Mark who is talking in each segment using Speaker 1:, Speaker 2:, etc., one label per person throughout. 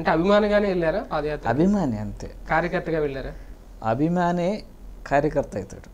Speaker 1: అంటే అభిమానిగానే వెళ్ళారా పాదయాత్ర
Speaker 2: అభిమాని అంతే
Speaker 1: కార్యకర్తగా వెళ్ళారా
Speaker 2: అభిమానే కార్యకర్త అవుతాడు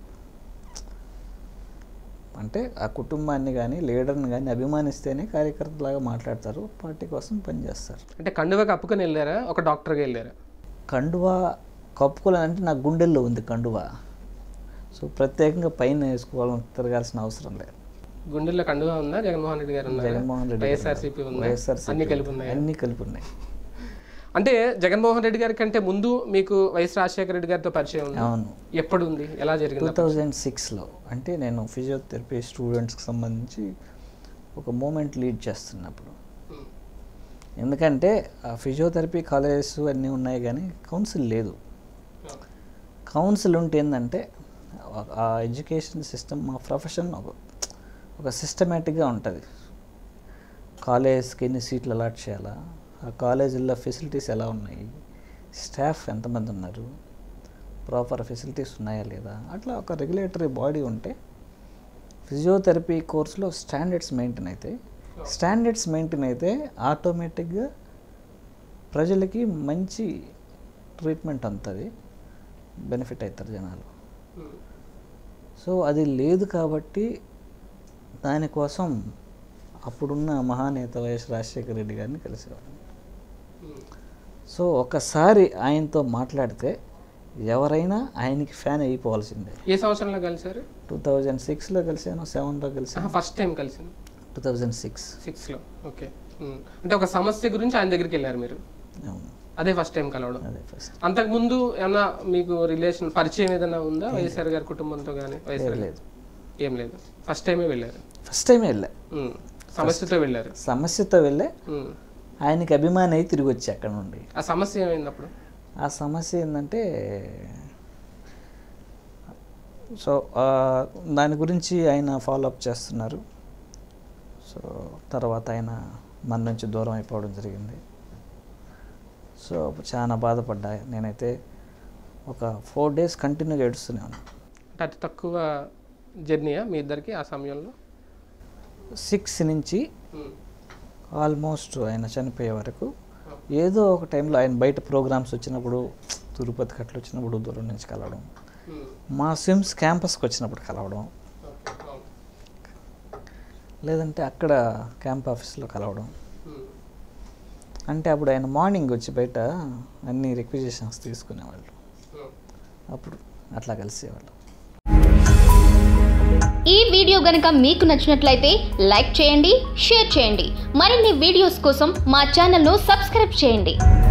Speaker 2: అంటే ఆ కుటుంబాన్ని కానీ లీడర్ని కానీ అభిమానిస్తేనే కార్యకర్తలాగా మాట్లాడతారు పార్టీ కోసం పనిచేస్తారు
Speaker 1: అంటే కండువా కప్పుకొని వెళ్ళారా ఒక డాక్టర్గా వెళ్ళారా
Speaker 2: కండువా కప్పుకోవాలంటే నా గుండెల్లో ఉంది కండువా సో ప్రత్యేకంగా పైన వేసుకోవాలని తిరగాల్సిన అవసరం లేదు
Speaker 1: గుండెల్లో కండువా ఉందా జగన్మోహన్ రెడ్డి గారు ఉన్నారా?
Speaker 2: జగన్మోహన్ రెడ్డి గారు
Speaker 1: వైఎస్ఆర్సీపీ ఉందా
Speaker 2: వైఎస్ఆర్సీపీ
Speaker 1: అన్ని కలిపి ఉన్నాయి
Speaker 2: అన్నీ కలిపి ఉన్నాయి
Speaker 1: అంటే జగన్మోహన్ రెడ్డి గారి కంటే ముందు మీకు వైఎస్ రాజశేఖర రెడ్డి గారితో పరిచయం ఉంది
Speaker 2: అవును
Speaker 1: ఎప్పుడు ఉంది ఎలా
Speaker 2: టూ
Speaker 1: జరిగింది
Speaker 2: థౌజండ్ సిక్స్లో అంటే నేను ఫిజియోథెరపీ స్టూడెంట్స్కి సంబంధించి ఒక మూమెంట్ లీడ్ చేస్తున్నప్పుడు
Speaker 1: ఉమ్.
Speaker 2: ఎందుకంటే ఆ ఫిజియోథెరపీ కాలేజెస్ అన్నీ ఉన్నాయి కానీ కౌన్సిల్ లేదు కౌన్సిల్ ఉంటే ఏంటంటే ఆ- ఆ ఎడ్యుకేషన్ సిస్టమ్ మా ప్రొఫెషన్ ఒక ఒక సిస్టమేటిక్గా ఉంటుంది కాలేజ్కి ఎన్ని సీట్లు అలాట్ చేయాలా ఆ కాలేజీల్లో ఫెసిలిటీస్ ఎలా ఉన్నాయి స్టాఫ్ ఎంతమంది ఉన్నారు ప్రాపర్ ఫెసిలిటీస్ ఉన్నాయా లేదా అట్లా ఒక రెగ్యులేటరీ బాడీ ఉంటే ఫిజియోథెరపీ కోర్సులో స్టాండర్డ్స్ మెయింటైన్ అయితే స్టాండర్డ్స్ మెయింటైన్ అయితే ఆటోమేటిక్గా ప్రజలకి మంచి ట్రీట్మెంట్ అందుతుంది బెనిఫిట్ అవుతారు జనాలు
Speaker 1: ఉమ్.
Speaker 2: సో అది లేదు కాబట్టి దానికోసం అప్పుడున్న మహానేత వైఎస్ రాజశేఖర రెడ్డి గారిని కలిసేవాడిని
Speaker 1: ఉమ్.
Speaker 2: సో ఒకసారి ఆయనతో మాట్లాడితే ఎవరైనా ఆయనకి ఫ్యాన్ అయిపోవాల్సిందే
Speaker 1: ఏ సంవత్సరంలో కలిసారు
Speaker 2: టూ థౌజండ్ సిక్స్లో కలిసాను సెవెన్లో కలిసాను
Speaker 1: ఫస్ట్ టైం కలిసింది
Speaker 2: టూ థౌజండ్ సిక్స్
Speaker 1: సిక్స్లో ఓకే ఉమ్. అంటే ఒక సమస్య గురించి ఆయన దగ్గరికి వెళ్ళారు మీరు
Speaker 2: అవును
Speaker 1: అదే ఫస్ట్ టైం కలవడం
Speaker 2: అదే ఫస్ట్
Speaker 1: అంతకు ముందు ఏమన్నా మీకు రిలేషన్ పరిచయం ఏదైనా ఉందా వైఎస్ఆర్ గారి కుటుంబంతో కానీ వైఎస్ఆర్ గారి-
Speaker 2: లేదు
Speaker 1: ఏం లేదు ఫస్ట్ టైమే వెళ్ళారు
Speaker 2: ఫస్ట్ టైం వెళ్ళా
Speaker 1: ఉమ్. సమస్యతో వెళ్ళారు
Speaker 2: సమస్యతో వెళ్ళే
Speaker 1: ఉమ్.
Speaker 2: ఆయనకి అభిమాని అయి తిరిగి వచ్చి అక్కడ నుండి
Speaker 1: ఆ సమస్య ఏమైంది అప్పుడు
Speaker 2: ఆ సమస్య ఏంటంటే సో ఆ, దాని గురించి ఆయన ఫాలోఅప్ చేస్తున్నారు సో తర్వాత ఆయన మన నుంచి దూరం అయిపోవడం జరిగింది సో చాలా బాధపడ్డా నేనైతే ఒక ఫోర్ డేస్ కంటిన్యూగా ఏడుస్తూనే ఉన్నాను
Speaker 1: అంటే అతి తక్కువ జర్నీయా మీ ఇద్దరికి ఆ సమయంలో
Speaker 2: సిక్స్ నుంచి
Speaker 1: ఉమ్.
Speaker 2: ఆల్మోస్ట్ ఆయన చనిపోయే వరకు ఏదో ఒక టైంలో ఆయన బయట ప్రోగ్రామ్స్ వచ్చినప్పుడు తిరుపతి కట్లు వచ్చినప్పుడు దూరం నుంచి కలవడం
Speaker 1: ఉమ్.
Speaker 2: మా స్విమ్స్ క్యాంపస్కి వచ్చినప్పుడు కలవడం
Speaker 1: ఓకే. అవును.
Speaker 2: లేదంటే అక్కడ క్యాంప్ ఆఫీస్లో కలవడం
Speaker 1: ఉమ్.
Speaker 2: అంటే అప్పుడు ఆయన మార్నింగ్ వచ్చి బయట అన్ని రిక్విజిషన్స్ తీసుకునేవాళ్ళు
Speaker 1: ఉమ్.
Speaker 2: అప్పుడు అట్లా కలిసేవాళ్ళు
Speaker 3: ఈ వీడియో గనుక మీకు నచ్చినట్లయితే లైక్ చేయండి షేర్ చేయండి మరిన్ని వీడియోస్ కోసం మా ఛానల్ను సబ్స్క్రైబ్ చేయండి